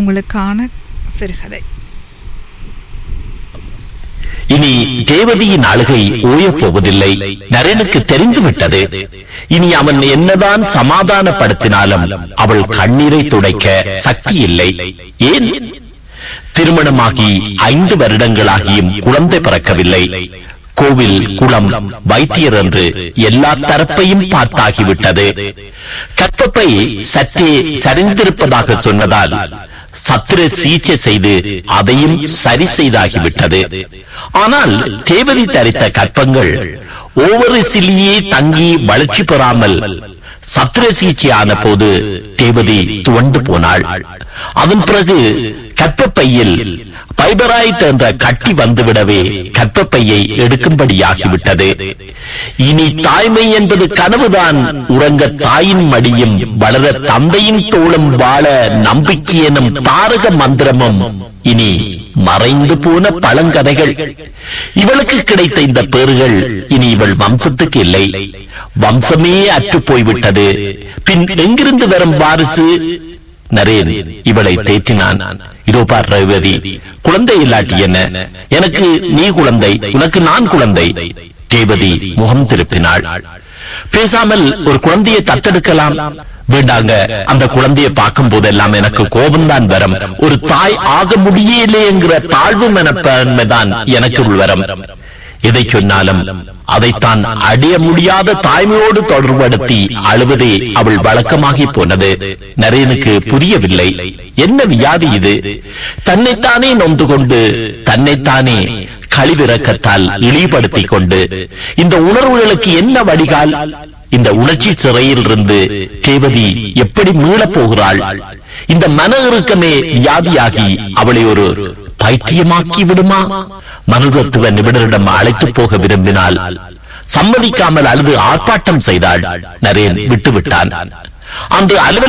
உங்களுக்கான சிறுகதை இனி தேவதியின் அழுகை ஓயப் போவதில்லை நரேனுக்கு தெரிந்துவிட்டது இனி அவன் என்னதான் சமாதானப்படுத்தினாலும் அவள் கண்ணீரை துடைக்க சக்தி இல்லை ஏன் திருமணமாகி ஐந்து வருடங்களாகியும் குழந்தை பிறக்கவில்லை கோவில் குளம் வைத்தியர் என்று எல்லா தரப்பையும் பார்த்தாகிவிட்டது கற்பப்பை சற்றே சரிந்திருப்பதாக சொன்னதால் சத்திர சிகிச்சை செய்து அதையும் சரி செய்தாகிவிட்டது ஆனால் தேவதி தரித்த கற்பங்கள் ஓவரிசிலேயே தங்கி வளர்ச்சி பெறாமல் சத்திர சிகிச்சையான போது தேவதி துவண்டு போனாள் அதன் பிறகு கற்பப்பையில் பைபராய்ட் என்ற கட்டி வந்துவிடவே கற்பப்பையை எடுக்கும்படியாகிவிட்டது இனி தாய்மை என்பது கனவுதான் உறங்க தாயின் மடியும் வளர தந்தையின் தோளும் வாழ நம்பிக்கை எனும் தாரக மந்திரமும் இனி மறைந்து போன பழங்கதைகள் இவளுக்கு கிடைத்த இந்த பேறுகள் இனி இவள் வம்சத்துக்கு இல்லை வம்சமே அற்று போய்விட்டது பின் எங்கிருந்து வரும் வாரிசு நரேன் இவளை தேற்றினான் இதோ பார் ரகுபதி குழந்தை இல்லாட்டி என்ன எனக்கு நீ குழந்தை உனக்கு நான் குழந்தை தேவதி முகம் திருப்பினாள் பேசாமல் ஒரு குழந்தையை தத்தெடுக்கலாம் வேண்டாங்க அந்த குழந்தையை பார்க்கும் போதெல்லாம் எனக்கு கோபம்தான் வரும் ஒரு தாய் ஆக முடியலையேங்கிற தாழ்வு மனப்பான்மைதான் எனக்குள் வரும் எதை சொன்னாலும் அதைத்தான் அடைய முடியாத தாய்மையோடு தொடர்படுத்தி அழுவதே அவள் வழக்கமாகி போனது நரேனுக்கு புரியவில்லை என்ன வியாதி இது தன்னைத்தானே நொந்து கொண்டு தன்னைத்தானே கழிவிறக்கத்தால் இழிவுபடுத்திக் கொண்டு இந்த உணர்வுகளுக்கு என்ன வடிகால் இந்த உணர்ச்சி சிறையில் இருந்து தேவதி எப்படி மீளப் போகிறாள் இந்த மன இறுக்கமே வியாதியாகி அவளை ஒரு பைத்தியமாக்கி விடுமா மனுதத்துவ நிபுணரிடம் அழைத்து போக விரும்பினால் சம்மதிக்காமல் அழுது ஆர்ப்பாட்டம் செய்தாள் நரேன் விட்டுவிட்டான் அன்று அலுவலக